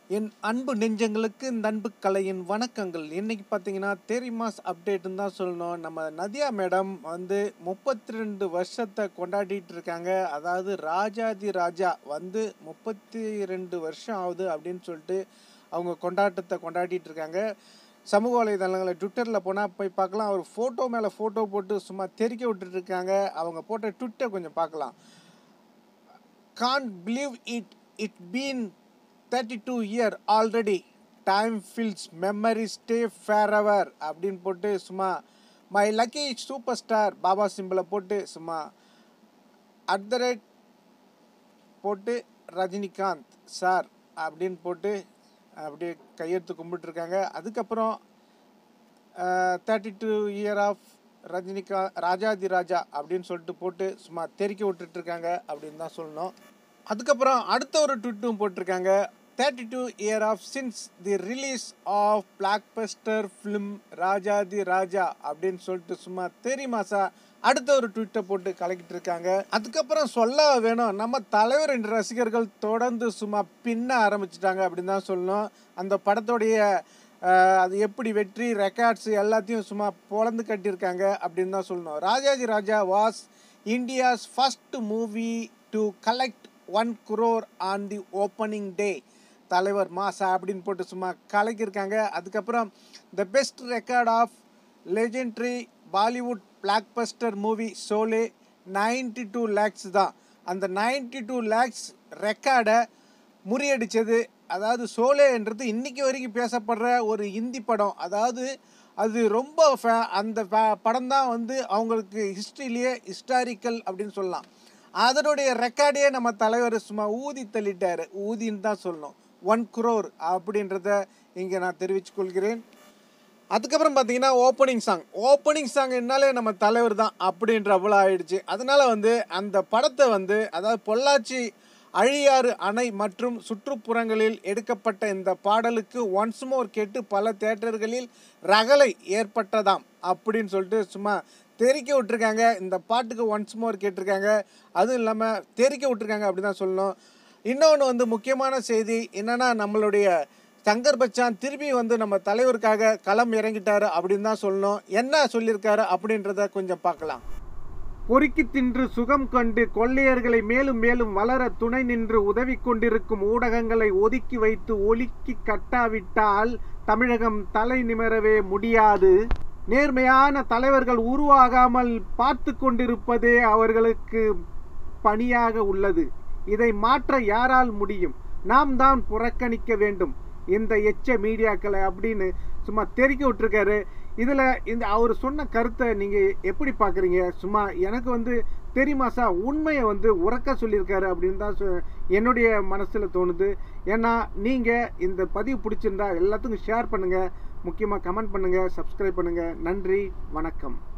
என் அன்பு நெஞ்சங்களுக்கு இந்த அன்பு கலையின் வணக்கங்கள் இன்னைக்கு பார்த்தீங்கன்னா தெரிமாஸ் அப்டேட்டுன்னு தான் சொல்லணும் நம்ம நதியா மேடம் வந்து முப்பத்தி ரெண்டு வருஷத்தை கொண்டாடிட்டு இருக்காங்க அதாவது ராஜாதி ராஜா வந்து முப்பத்தி ரெண்டு வருஷம் ஆகுது அப்படின்னு சொல்லிட்டு அவங்க கொண்டாட்டத்தை கொண்டாடிட்டு இருக்காங்க சமூக வலைதளங்களில் ட்விட்டரில் போனால் போய் பார்க்கலாம் அவர் ஃபோட்டோ மேலே ஃபோட்டோ போட்டு சும்மா தெறிக்க விட்டுட்டு இருக்காங்க அவங்க போட்ட ட்விட்டர் கொஞ்சம் பார்க்கலாம் can't believe it it been 32 year already time feels memory stay forever அப்படின்னு போட்டு சும்மா my lucky superstar Baba சிம்பிளை போட்டு சும்மா அட் த ரேட் போட்டு ரஜினிகாந்த் சார் அப்படின்னு போட்டு அப்படியே கையெழுத்து கும்பிட்டுருக்காங்க அதுக்கப்புறம் தேர்ட்டி டூ இயர் ஆஃப் ரஜினிகா ராஜாதி ராஜா அப்படின்னு சொல்லிட்டு போட்டு சும்மா தெறிக்க விட்டுட்டு இருக்காங்க அப்படின்னு தான் சொல்லணும் அதுக்கப்புறம் அடுத்த ஒரு ட்விட்டும் போட்டிருக்காங்க thirty two year of since the release of blockbuster film Rajadhi Raja அப்படின்னு சொல்லிட்டு சும்மா தெரியுமா சார் அடுத்த ஒரு ட்விட்டை போட்டு கலக்கிட்டு இருக்காங்க அதுக்கப்புறம் சொல்ல வேணும் நம்ம தலைவர் என்ற ரசிகர்கள் தொடர்ந்து சும்மா பின்ன ஆரம்பிச்சிட்டாங்க அப்படின்னு தான் சொல்லணும் அந்த படத்தோடைய அஹ், அது எப்படி வெற்றி ரெக்கார்ட்ஸ் எல்லாத்தையும் சும்மா பொழந்து கட்டியிருக்காங்க அப்படின்னு தான் சொல்லணும் Rajadhi Raja was India's first movie to collect one crore on the opening day தலைவர் மாசா அப்படின்னு போட்டு சும்மா கலக்கியிருக்காங்க அதுக்கப்புறம் the best record of legendary Bollywood blockbuster movie Sholay 92 two lakhs தான் அந்த 92 டூ லேக்ஸ் ரெக்கார்டை முறியடிச்சது அதாவது சோலேன்றது இன்னைக்கு வரைக்கும் பேசப்படுற ஒரு இந்தி படம் அதாவது அது ரொம்ப fa- அந்த படம் தான் வந்து அவங்களுக்கு ஹிஸ்ட்ரியிலேயே ஹிஸ்டாரிக்கல் அப்படின்னு சொல்லலாம் அதனுடைய ரெக்கார்டே நம்ம தலைவர் சும்மா ஊதி தள்ளிட்டாரு ஊதின்னு தான் சொல்லணும் ஒன் குரோர் அப்படின்றத இங்கே நான் தெரிவித்துக் கொள்கிறேன் அதுக்கப்புறம் பார்த்தீங்கன்னா ஓப்பனிங் சாங் ஓப்பனிங் சாங் என்னாலே நம்ம தலைவர் தான் அப்படின்ற அவ்வளோ ஆயிடுச்சு அதனால வந்து அந்த படத்தை வந்து அதாவது பொள்ளாச்சி அழியாறு அணை மற்றும் சுற்றுப்புறங்களில் எடுக்கப்பட்ட இந்த பாடலுக்கு ஒன்ஸ் மோர் கேட்டு பல தேட்டர்களில் ரகளை ஏற்பட்டதாம் அப்படின்னு சொல்லிட்டு சும்மா தெரிக்க விட்டுருக்காங்க இந்த பாட்டுக்கு ஒன்ஸ் மோர் கேட்டிருக்காங்க அதுவும் இல்லாமல் தெரிக்க விட்டுருக்காங்க அப்படி தான் சொல்லணும் இன்னொன்று வந்து முக்கியமான செய்தி என்னன்னா நம்மளுடைய சங்கர் பச்சான் திருப்பி வந்து நம்ம தலைவருக்காக களம் இறங்கிட்டாரு அப்படின்னு தான் சொல்லணும் என்ன சொல்லியிருக்காரு அப்படின்றத கொஞ்சம் பார்க்கலாம் பொறுக்கி தின்று சுகம் கண்டு கொள்ளையர்களை மேலும் மேலும் வளர துணை நின்று உதவி கொண்டிருக்கும் ஊடகங்களை ஒதுக்கி வைத்து ஒலிக்கி கட்டாவிட்டால் தமிழகம் தலை நிமிரவே முடியாது நேர்மையான தலைவர்கள் உருவாகாமல் பார்த்து கொண்டிருப்பதே அவர்களுக்கு பணியாக உள்ளது இதை மாற்ற யாரால் முடியும் நாம் தான் புறக்கணிக்க வேண்டும் இந்த எச்ச மீடியாக்களை அப்படின்னு சும்மா தெறிக்க விட்டுருக்காரு இதில் இந்த அவர் சொன்ன கருத்தை நீங்கள் எப்படி பார்க்குறீங்க சும்மா எனக்கு வந்து தெரியுமா சார் உண்மையை வந்து உறக்க சொல்லியிருக்காரு அப்படின்னு தான் சொ- என்னுடைய மனசில் தோணுது ஏன்னா நீங்கள் இந்த பதிவு பிடிச்சிருந்தா எல்லாத்துக்கும் ஷேர் பண்ணுங்கள் முக்கியமாக கமெண்ட் பண்ணுங்கள் சப்ஸ்கிரைப் பண்ணுங்கள் நன்றி வணக்கம்